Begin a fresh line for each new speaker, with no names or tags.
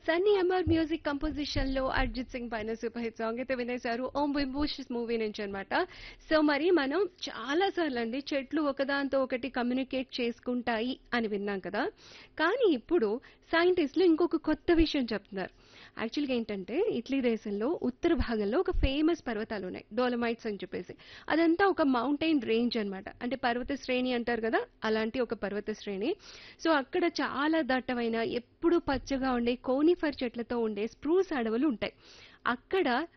Sunny MR music composition లో అర్జిత్ సింగ్ పైన super hit song అయితే వినేశారు ఓం వింబూష్ మూవీ నుంచి అన్నమాట సో మరి మనం చాలా సార్లు అండి చెట్లు ఒకదాంతో ఒకటి కమ్యూనికేట్ చేసుకుంటాయి అని విన్నాం కదా కానీ ఇప్పుడు సైంటిస్టులు ఇంకొక కొత్త విషయం చెప్తున్నారు యాక్చువల్గా ఏంటంటే ఇటలీ దేశంలో ఉత్తర భాగంలో ఒక ఫేమస్ పర్వతాలు ఉన్నాయి డోలమైట్స్ అని చెప్పేసి అదంతా ఒక మౌంటైన్ రేంజ్ అన్నమాట అంటే పర్వత శ్రేణి అంటారు కదా అలాంటి ఒక పర్వత శ్రేణి సో అక్కడ చాలా దట్టమైన ఎప్పుడూ పచ్చగా ఉండే కోనిఫర్ చెట్లతో ఉండే స్ప్రూస్ అడవులు ఉంటాయి అక్కడ